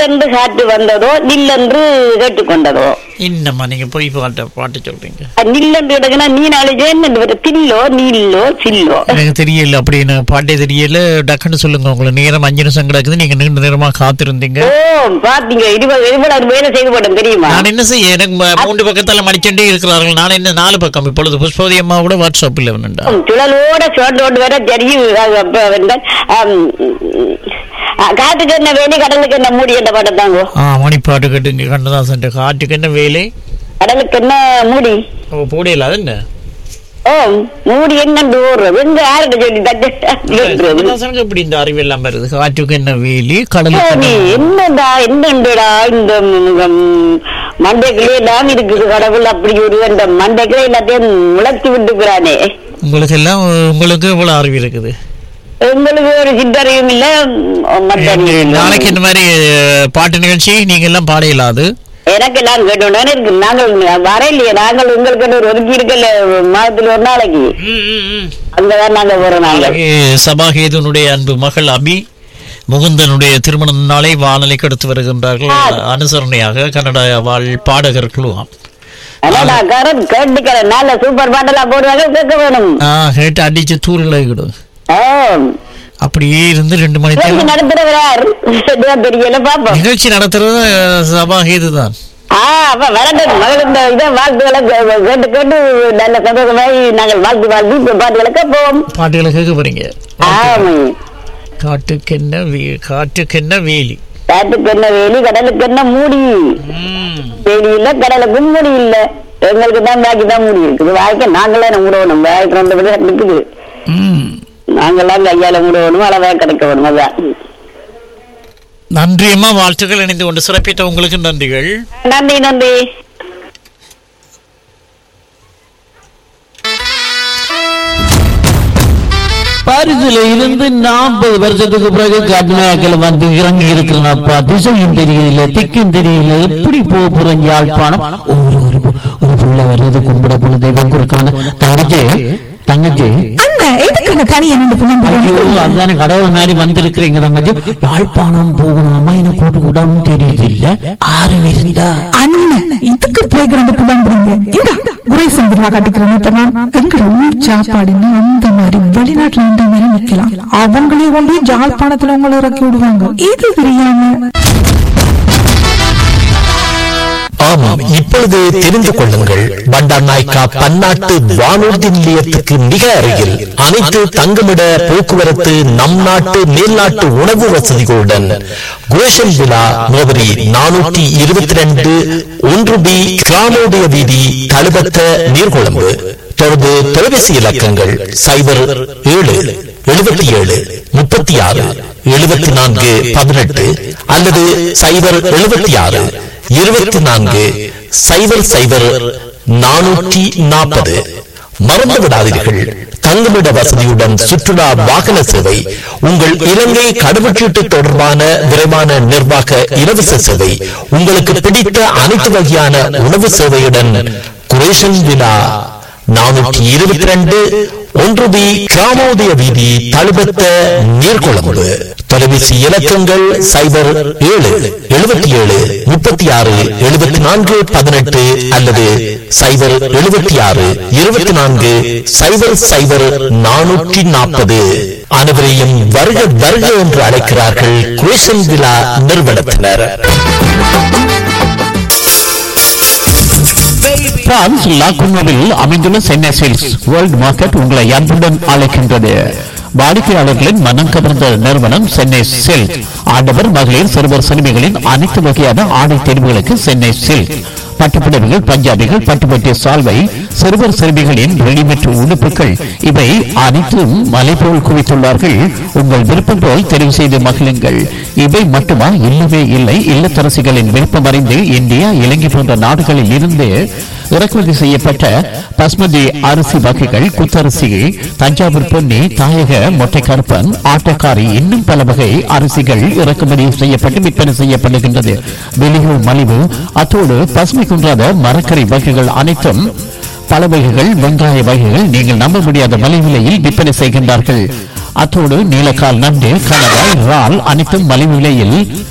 சில்லென்று காற்று வந்ததோ நில்லென்று கேட்டுக்கொண்டதோ என்னம்மா நீங்க போய் பாட்ட பாட்டு சொல்றீங்க அஹ் நில்லென்று எடுக்கனா நீ நாளைக்கு என்ன தில்லோ நீல்லோ சில்லோ எனக்கு தெரியல அப்படின்னு பாட்டே தெரியல டக்குன்னு சொல்லுங்க உங்களுக்கு நேரம் அஞ்சு நிமிஷம் கிடக்குது நீங்க நீண்ட நேரமா காத்திருந்தீங்க ஓ பாத்தீங்க இருபது இருபது வேலை செய்து போட்டேன் தெரியுமா நான் என்ன செய்ய எனக்கு ம- மூன்று பக்கத்தால மடிச்சண்டே இருக்கிறார்கள் நான் என்ன நாலு பக்கம் இப்பொழுது புஷ்பவதி அம்மா கூட வாட்ஸ்அப்பில் வேணுண்டா சுழலோட சோட்டோடு வர தெரியும் அது அப்ப வந்தால், ஆம், அஹ் காட்டுக்கு என்ன வேலி கடலுக்கு என்ன மூடி என்ற பாட்டை தாங்க ஆ மணிப்பாட்டு கேட்டுங்க கண்ணதாசன் காட்டுக்கு என்ன வேலை கடலுக்கு என்ன மூடி ஓ போடையில அது என்ன ஓ மூடி எங்கண்டு ஓடுறது எங்க யார்கிட்ட சொல்லி தட்டு கண்ணதாசனுக்கு எப்படி இந்த அறிவு எல்லாம் வருது காட்டுக்கு என்ன வேலி ஓ, கடலுக்கு நீ என்ன என்னடா என்னண்டுடா இந்த மண்டைக்குள்ளே எல்லாம் இருக்குது கடவுள் அப்படி ஒரு அந்த மண்டைக்குள்ளே எல்லாத்தையும் முளைச்சு விட்டுக்கிறானே உங்களுக்கு எல்லாம் உங்களுக்கு இவ்வளவு அறிவு இருக்குது உங்களுக்கு ஒரு சித்தறிவும் இல்ல மற்ற அறிவும் இல்ல. நாளைக்கு இந்த மாதிரி அஹ், பாட்டு நிகழ்ச்சி நீங்க எல்லாம் பாட இயலாது எனக்கு எல்லாம் கேட்டோன்னு இருக்கு நாங்கள் வர இல்லையே நாங்கள் உங்களுக்கு ஒரு ஒதுக்கி இருக்கல மாதத்துல ஒரு நாளைக்கு அங்கதான் நாங்க போறோம் நாங்க நாளைக்கு சபாகேதுனுடைய அன்பு மகள் அபி முகுந்தனுடைய திருமண நாளை வானொலிக்கு எடுத்து வருகின்றார்கள் அனுசரணையாக கன்னட வாழ் பாடகர் குழுவாம் அண்ணா கரன் கேட்டுக்கிறேன் நல்ல சூப்பர் பாட்டெல்லாம் போடுவாங்க கேட்க வேணும் ஆ கேட்டு அடிச்சு தூரில் ஆ. அப்படியே இருந்து ரெண்டு மணி நிகழ்ச்சி நேரம் நடத்துறவர் யார் இதுதான் தெரியல பாப்போம் நிகழ்ச்சி நடத்துறது அஹ், சபாகேது தான் ஆ அப்ப வரட்டும் மகள் இந்த இதை வாழ்த்துக்களை கே- கேட்டு கேட்டு நல்ல சந்தோஷமாய் நாங்கள் வாழ்த்து வாழ்த்து இப்ப பாட்டுகளை கேட்போம் பாட்டுகளை கேட்க போறீங்க ஆமா காட்டுக்கு என்ன வே- காட்டுக்கு என்ன வேலி காட்டுக்கு என்ன வேலி கடலுக்கு என்ன மூடி வேலி இல்ல கடலுக்கும் மூடி இல்ல எங்களுக்கு தான் பாக்கி தான் மூடி இருக்குது வாழ்க்கை நாங்களே மூடணும் வாழ்க்கை ரெண்டு பேரும் இருக்குது ம். நாங்கெல்லாம் கையால மூடணும் அளவா கிடைக்க வேணும் அதான் நன்றி அம்மா வாழ்த்துக்கள் இணைந்து கொண்டு சிறப்பித்த உங்களுக்கு நன்றிகள் நன்றி நன்றி பாரிஸ்ல இருந்து நாற்பது வருஷத்துக்கு பிறகு கர்நாடகால வந்து இறங்கி இருக்கிறனப்பா திசையும் தெரியல திக்கும் தெரியல எப்படி போக போறேன் யாழ்ப்பாணம் ஒரு ஒரு ஒரு புள்ள வர்றது கும்பிட போல தெய்வம் கொடுக்கான தங்கச்சி தங்கச்சி அண்ணா எதுக்கு தனியா நின்று ஐயோ புலம்புறீங்க அதுதானே கடவுள் மாதிரி வந்திருக்கிறீங்க தங்கச்சி யாழ்ப்பாணம் போகணுமா என்ன கூட்டு கூடாம தெரியுது இல்ல ஆறு இருந்தா அண்ணன் இதுக்கு போய் கிடந்து புலம்புறீங்க இந்த குறை சந்திரா கட்டிக்கிறேன் எங்கட ஊர் சாப்பாடுன்னா அந்த மாதிரி வெளிநாட்டுல இந்த மாதிரி நிக்கலாம் அவங்களே கொண்டு போய் ஜாழ்ப்பாணத்துல உங்களை இறக்கி விடுவாங்க இது தெரியாம ஆமாம் இப்பொழுது தெரிந்து கொள்ளுங்கள் பண்டார் நாய்க்கா பன்னாட்டு வானூர்தி நிலையத்துக்கு மிக அருகில் அனைத்து தங்குமிட போக்குவரத்து நம் நாட்டு மேல்நாட்டு உணவு வசதிகளுடன் குரேஷன் விழா முகவரி நானூற்றி இருபத்தி ரெண்டு ஒன்று பி கிராமோதய வீதி தழுபத்த நீர்கொழும்பு தொடர்பு தொலைபேசி இலக்கங்கள் சைபர் ஏழு எழுபத்தி ஏழு முப்பத்தி ஆறு எழுபத்தி நான்கு பதினெட்டு அல்லது சைபர் எழுபத்தி ஆறு இருபத்தி நான்கு சைபர் சைபர் நானூற்றி நாற்பது மறந்து விடாதீர்கள் தங்குமிட வசதியுடன் சுற்றுலா வாகன சேவை உங்கள் இலங்கை கடவுச்சீட்டு தொடர்பான விரைவான நிர்வாக இலவச சேவை உங்களுக்கு பிடித்த அனைத்து வகையான உணவு சேவையுடன் குரேஷன் விழா நானூற்றி இருபத்தி ரெண்டு ஒன்று பி கிராமோதய வீதி தழுபத்த நீர்கொழும்பு தொலைபேசி இலக்கங்கள் சைபர் ஏழு எழுபத்தி ஏழு முப்பத்தி ஆறு எழுபத்தி நான்கு பதினெட்டு அல்லது சைபர் எழுபத்தி ஆறு இருபத்தி நான்கு சைபர் சைபர் நானூற்றி நாற்பது அனைவரையும் வருக வருக என்று அழைக்கிறார்கள் குரேஷன் விழா நிறுவனத்தினர் பிரான்ஸ் லாகுனோவில் அமைந்துள்ள சென்னை சில்க்ஸ் வேர்ல்ட் மார்க்கெட் உங்களை அன்புடன் அழைக்கின்றது வாடிக்கையாளர்களின் மனம் கவர்ந்த நிறுவனம் சென்னை சில்க் ஆடவர் மகளிர் சிறுவர் சிறுமிகளின் அனைத்து வகையான ஆடை தேர்வுகளுக்கு சென்னை சில்க் பட்டுப்புடவைகள் பஞ்சாபிகள் பட்டுப்பட்டிய சால்வை சிறுவர் சிறுமிகளின் ரெடிமேட் உடுப்புகள் இவை அனைத்தும் மலை போல் குவித்துள்ளார்கள் உங்கள் விருப்பம் போல் தெரிவு செய்து மகிழுங்கள் இவை மட்டுமா இல்லவே இல்லை இல்லத்தரசிகளின் விருப்பம் அறிந்து இந்தியா இலங்கை போன்ற நாடுகளில் இருந்து இறக்குமதி செய்யப்பட்ட பஸ்மதி அரிசி வகைகள் குத்தரிசி தஞ்சாவூர் பொன்னி தாயக மொட்டை கருப்பன் ஆட்டக்காரி இன்னும் பல வகை அரிசிகள் இறக்குமதி செய்யப்பட்டு விற்பனை செய்யப்படுகின்றது வெளியூர் மலிவு அத்தோடு பசுமை குன்றாத மரக்கறி வகைகள் அனைத்தும் பல வகைகள் வெங்காய வகைகள் நீங்கள் நம்ப முடியாத மலிவிலையில் விற்பனை செய்கின்றார்கள் அத்தோடு நீலக்கால் நண்டு கணவாய் இறால் அனைத்தும் மலிவு விலையில்